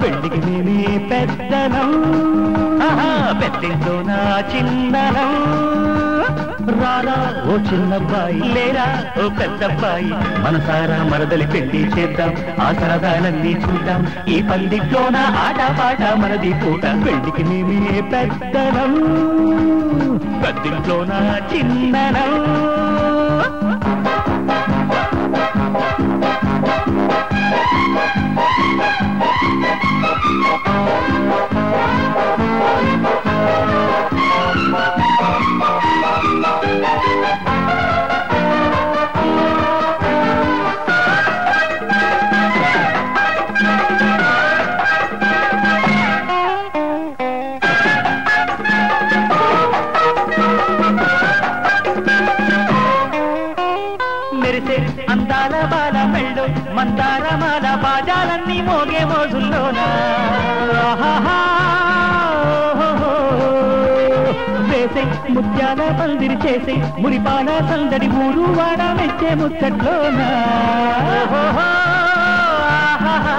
పెళ్లికి నేనే పెద్దనం ఆహా, పెద్దింట్లో నా చిన్ననం రారా ఓ చిన్నబ్బాయి లేరా ఓ పెద్దబ్బాయి మనసారా మరదలి పెళ్లి చేద్దాం ఆ సరదాలన్నీ చూద్దాం ఈ పందిట్లో నా ఆట పాట మనది పూట పెళ్లికి నేనే పెద్దనం పెద్దింట్లో నా చిన్ననం మెరిసే అందాల బాల మెళ్ళు మందార మాల బాజాలన్నీ మోగే మోజుల్లోనా ఆహాహా, ఓహోహో. వేసే ముత్యాల పందిరి చేసే మురిపాల సందడి ఊరు వాడ మెచ్చే ముచ్చట్లోనా ఓహోహో, ఆహాహా.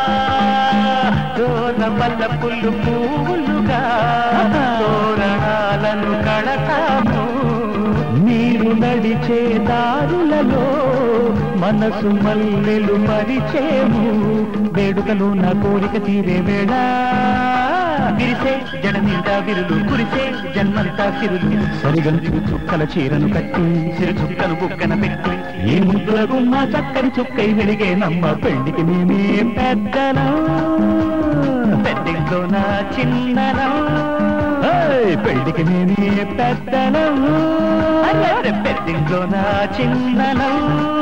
దూర వల్ల పుల్లు పువ్వులుగా తోరణాలను కడతాము మీరు నడిచే దారులలో మనసు మల్లెలు మరిచేము వేడుకలు నా కోరిక తీరే వేళ విరిసే జడ నిండా విరులు కురిసే జన్మంతా సిరులు సరిగంతు చుక్కల చీరను కట్టి సిరు చుక్కను బుక్కన పెట్టి ఏ ముద్దులకు మా చక్కని చుక్కై వెలిగే నమ్మ పెళ్లికి మేమే పెద్దలం పెద్దింట్లో నా చిన్ననం ఏయ్, పెళ్లికి నేనే పెద్దనం అర్రె, పెద్దింట్లో నా చిన్ననం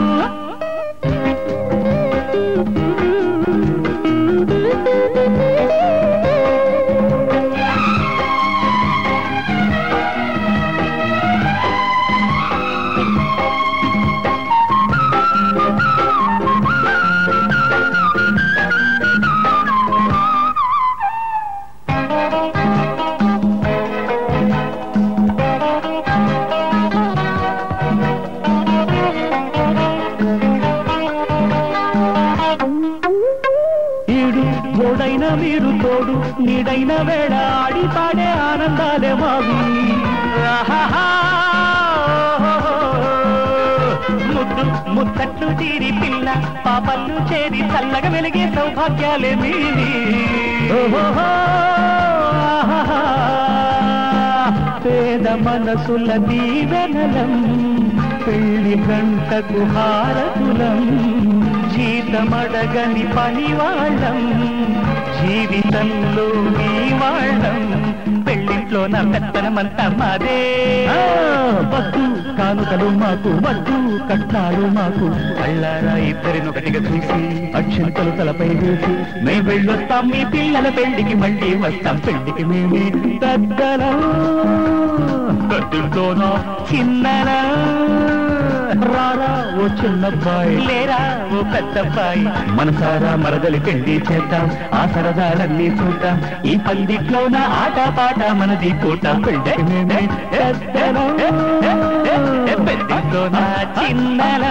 ఈడు తోడైన మీరు తోడు నీడైన వేళ ఆడి పాడే ఆనందాలే మావి ఆహాహా, ఓహోహో. ముద్దు ముచ్చట్లు తీరి పిల్ల పాపళ్ళు చేరి చల్లగా వెలిగే సౌభాగ్యాలే మీవి ఓహోహో, ఆహాహా. పేద మనసుల దీవెనలం పెళ్లి గంటకు హారతులం జీతమడగని పనివాళ్ళం జీవితంలో మీ వాళ్ళం పెళ్లింట్లో నా పెత్తనమంతా మాదే వద్దు కానుకలు మాకు వద్దు కట్నాలు మాకు కళ్ళారా ఇద్దరినొకటిగా చూసి అక్షంతలు తలపై వేసి మేము వెళ్ళొస్తాం మీ పిల్లల పెళ్లికి మళ్ళీ వస్తాం పెళ్లికి మేమే పెద్దలం పెద్దలతోనో చిన్నలా రారా ఓ చిన్నబ్బాయి లేరా ఓ పెద్దబ్బాయి మనసారా మరదలి పెళ్లి చేద్దాం ఆ సరదాలన్నీ చూద్దాం ఈ పందిట్లోన ఆట పాట మనది పూట పెళ్ళి మేమే పెద్దలం పెద్దలోన చిన్నలా